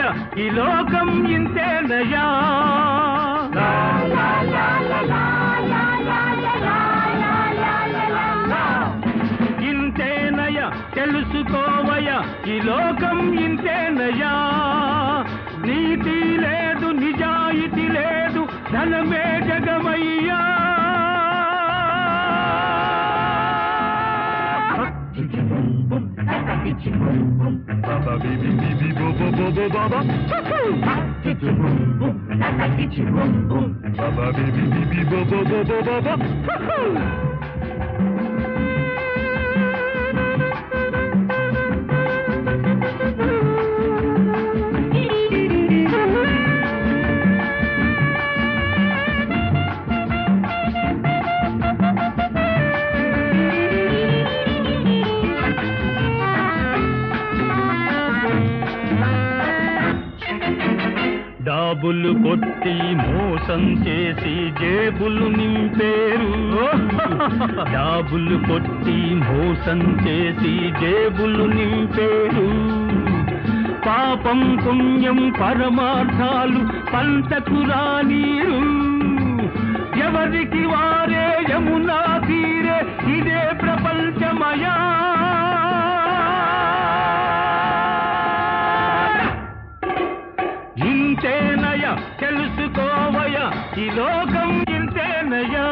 ఈ లోకం ఇంతేనయా ఇంతేనయ తెలుసుకోవయ ఈ లోకం ఇంతేనయా నీతి లేదు నిజాయితీ లేదు ధనమే జగమయ్యా Baba bibi bibi bo bo bo bo baba. Baba bibi bibi bo bo bo bo baba. డాబులు కొట్టి మోసం చేసి జేబులు నింపేరు డాబులు కొట్టి మోసం చేసి జేబులు నింపేరు పాపం పుణ్యం పరమార్థాలు పంటకు రానీరు ఎవరికి వారే యమునా తీరే ఇదే ప్రపంచమయా ఇంతేనయ తెలుసుకోవయ ఈ లోకం ఇంతేనయా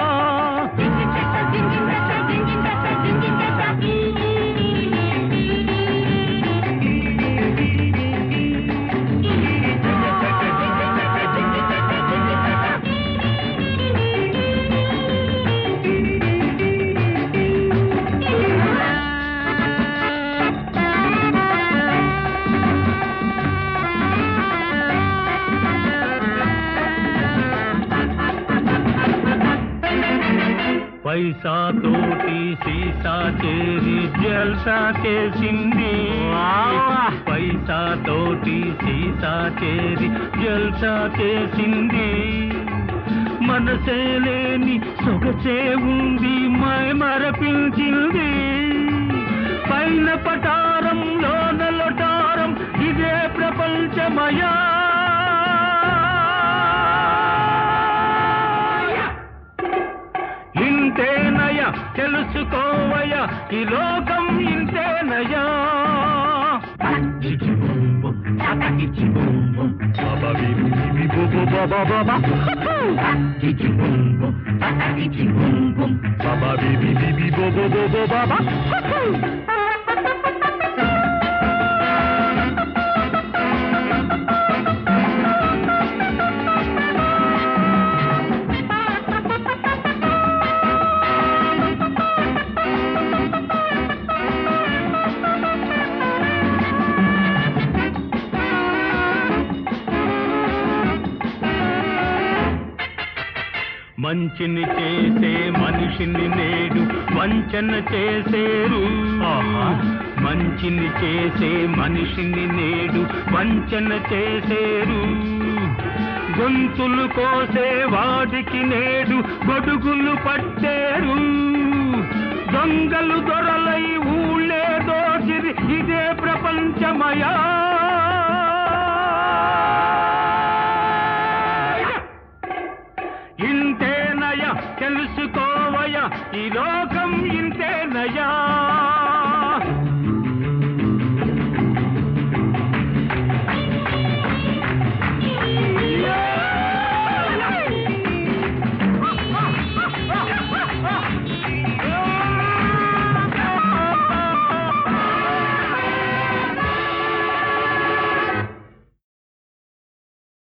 పైసా తోటి సీసా చేరి జల్సా చేసింది పైసా తోటి సీసా చేరి జల్సా చేసింది మనసే లేని సొగసే ఉంది మై మరపించింది పైన పటారం లోన లొటారం ఇదే ప్రపంచమయా ఇంతేనయ తెలుసుకోవయ ఈ లోకం ఇంతేనయా Baba bibi bibi bo bo baba baba. Baba bibi bibi bo bo bo bo baba. మంచిని చేసే మనిషిని నేడు వంచన చేసేరు మంచిని చేసే మనిషిని నేడు వంచన చేసేరు గొంతులు కోసే వాడికి నేడు గొడుగులు పట్టేరు